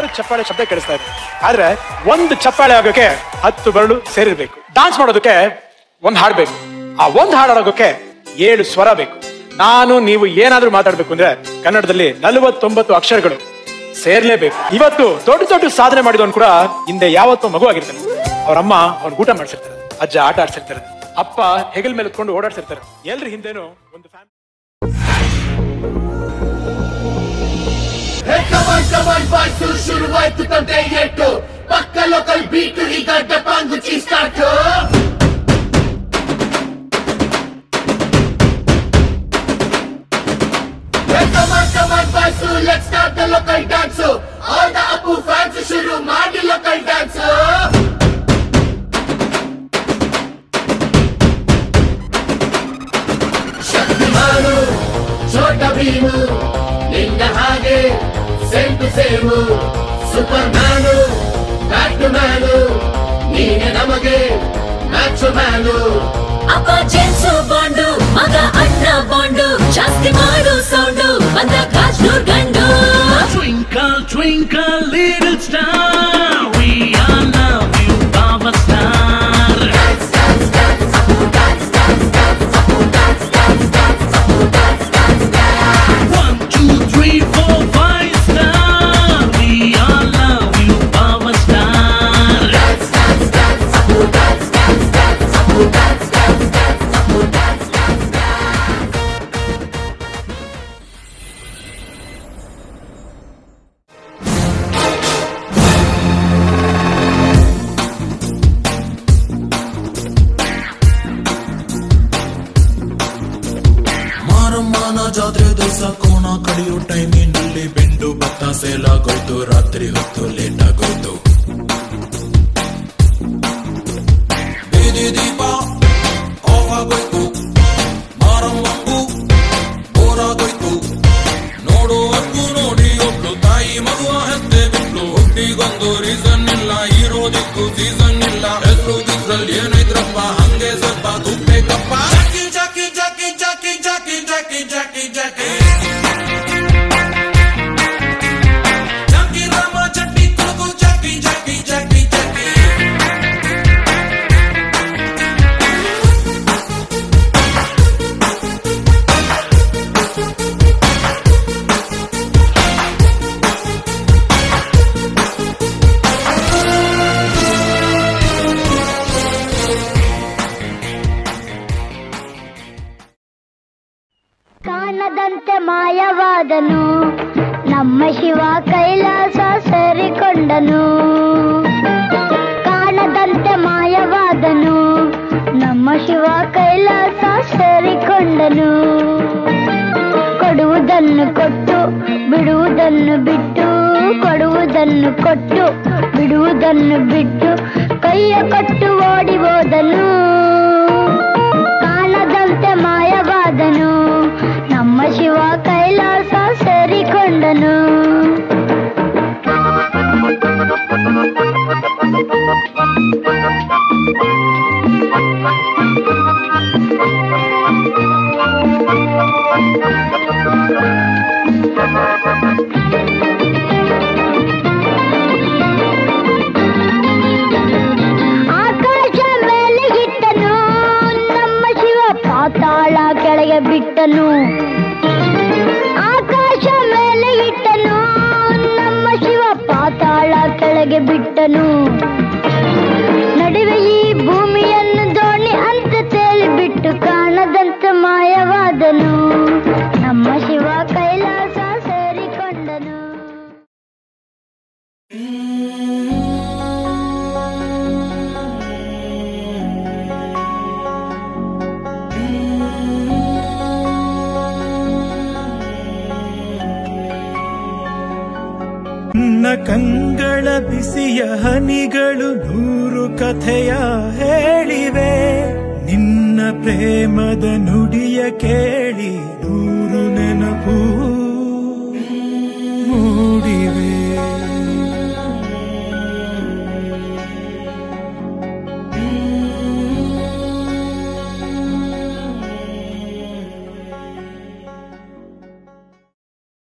ಸಾವಿರ ಚಪ್ಪಾಳೆ ಶಬ್ದ ಕೇಳಿಸ್ತಾ ಇದೆ ಆದ್ರೆ ಒಂದು ಚಪ್ಪಾಳೆ ಆಗೋಕೆ ಹತ್ತು ಬರಲು ಸೇರಿರ್ಬೇಕು ಡಾನ್ಸ್ ಮಾಡೋದಕ್ಕೆ ಒಂದ್ ಹಾಡ್ಬೇಕು ಆ ಒಂದ್ ಹಾಡು ಆಡೋಕೆ ಏಳು ಸ್ವರ ಬೇಕು ನಾನು ನೀವು ಏನಾದ್ರೂ ಮಾತಾಡ್ಬೇಕು ಅಂದ್ರೆ ಕನ್ನಡದಲ್ಲಿ ನಲವತ್ತೊಂಬತ್ತು ಅಕ್ಷರಗಳು ಸೇರ್ಲೇಬೇಕು ಇವತ್ತು ದೊಡ್ಡ ದೊಡ್ಡ ಸಾಧನೆ ಮಾಡಿದವನು ಕೂಡ ಹಿಂದೆ ಯಾವತ್ತೋ ಮಗು ಆಗಿರ್ತಾನೆ ಅವ್ರ ಅಮ್ಮ ಅವ್ನ ಊಟ ಮಾಡ್ಸಿರ್ತಾರೆ ಅಜ್ಜ ಆಟ ಆಡ್ಸಿರ್ತಾರೆ ಅಪ್ಪ ಹೆಗಲ್ ಮೇಲೆ ಎತ್ಕೊಂಡು ಓಡಾಡ್ಸಿರ್ತಾರೆ ಎಲ್ರ ಹಿಂದೆನೂ ಒಂದು ಫ್ಯಾಮಿಲಿ ಕಮಾನ್ ಕಮಾನ್ ಬಾಯ್ಸು ಶುರುವಾಯ್ತು ತಂದೆ ಎಟ್ಟು ಪಕ್ಕ ಲೋಕಲ್ ಬೀಟು ಈಗ ಡಪಾಂಗುಚಿ start come on come on boys let start the local dance all the Appu fans ಶುರು ಮಾಡಿ ಲೋಕಲ್ ಡ್ಯಾನ್ಸ್ ಶಕ್ತಿಮಾನು ಛೋಟ ಭೀಮು ನಿನ್ನ ಹಾಗೆ cent same superman batman ನೀನೆ ನಮಗೆ ಮ್ಯಾಚ್ ಮ್ಯಾನು ಅಪ್ಪ ಜೇಮ್ಸು ಬಾಂಡು ಮಗ ಅಣ್ಣ ಬಾಂಡು ಜಾಸ್ತಿ ಮಾಡು ಸೌಂಡು ಬಂದ ಕಾಜ್ನೂರ್ ಗಂಡು Twinkle, twinkle, little star, we all love you, Baba Star. One, two, three, four, five star, we all love you, Baba Star. ಮಾರಮ್ಮನ ಜಾತ್ರೆ ದಿವಸ ಕೋಣ ಕಡಿಯೋ ಟೈಮಿನಲ್ಲಿ ಬೆಂಡು ಭತ್ತ ಸೇಲಾಗೋಯ್ತು ರಾತ್ರಿ ಹೊತ್ತು ಲೇಟ್ ಆಗೋಯ್ತು ಬೀದಿ ದೀಪ ಆಫ್ ಆಗೋಯ್ತು ಮಾರಮ್ಮಂಗೂ ಬೋರ್ ಆಗೋಯ್ತು ನೋಡುವಕ್ಕೂ ನೋಡಿ ಒಬ್ಳು ತಾಯಿ ಮಗುವ ಹೆತ್ತೆ ಬಿಟ್ಲು ಹುಟ್ಟಿಗೊಂದು ರೀಸನ್ ಇಲ್ಲ ಇರೋದಿಕ್ಕೂ ಸೀಸನ್ ಇಲ್ಲ ಹೆಸರು ದಿಸ್ರಲ್ಲಿ ಏನೈತ್ರಪ್ಪ ಹಂಗೆ ಸ್ವಲ್ಪ ತುಪ್ಪಬೇಕಪ್ಪ ಜಾಕಿ ಜಾಕಿ ಜಾಕಿ ಜಾಕಿ ಜಾಕಿ ಜಾಕಿ ಜಾಕಿ ಜಾಕಿ ಜಾಕಿ ರಾಮ ಚಟ್ನಿ ತುಳುಕು ಜಾಕಿ ಜಾಕಿ ಜಾಕಿ ಜಾಕಿ ಕಾಣದಂತೆ ಮಾಯವಾದನು ನಮ್ಮ ಶಿವ ಕೈಲಾಸ ಸೇರಿಕೊಂಡನು ಕಾಣದಂತೆ ಮಾಯವಾದನು ನಮ್ಮ ಶಿವ ಕೈಲಾಸ ಸೇರಿಕೊಂಡನು ಕೊಡುವುದನ್ನು ಕೊಟ್ಟು ಬಿಡುವುದನ್ನು ಬಿಟ್ಟು ಕೊಡುವುದನ್ನು ಕೊಟ್ಟು ಬಿಡುವುದನ್ನು ಬಿಟ್ಟು ಕೈಯ ಕೊಟ್ಟು ಓಡಿ ಹೋದನು ಕಾಣದಂತೆ ಮಾಯವಾದನು ನಮ್ಮ ಶಿವ ಕೈಲಾಸ ಸೇರಿಕೊಂಡನು ಆಕಾಶ ಮೇಲೆ ಇಟ್ಟನು ನಮ್ಮ ಶಿವ ಪಾತಾಳ ಕೆಳಗೆ ಬಿಟ್ಟನು ಆಕಾಶ ಮೇಲೆ ಇಟ್ಟನು ನಮ್ಮ ಶಿವ ಪಾತಾಳ ಕೆಳಗೆ ಬಿಟ್ಟನು ನಡುವೆ ಈ ಭೂಮಿಯನ್ನು ದೋಣಿ ಅಂತ ತೇಲಿ ಬಿಟ್ಟು ಕಾಣದಂತೆ ಮಾಯವಾದನು ನಮ್ಮ ಶಿವ ಕೈಲಾಸ ಸೇರಿಕೊಂಡನು ನನ್ನ ಕಂಗಳ ಬಿಸಿಯ ಹನಿಗಳು ನೂರು ಕಥೆಯ ಹೇಳಿವೆ ನಿನ್ನ ಪ್ರೇಮದ ನುಡಿಯ ಕೇಳಿ ನೂರು ನೆನಪು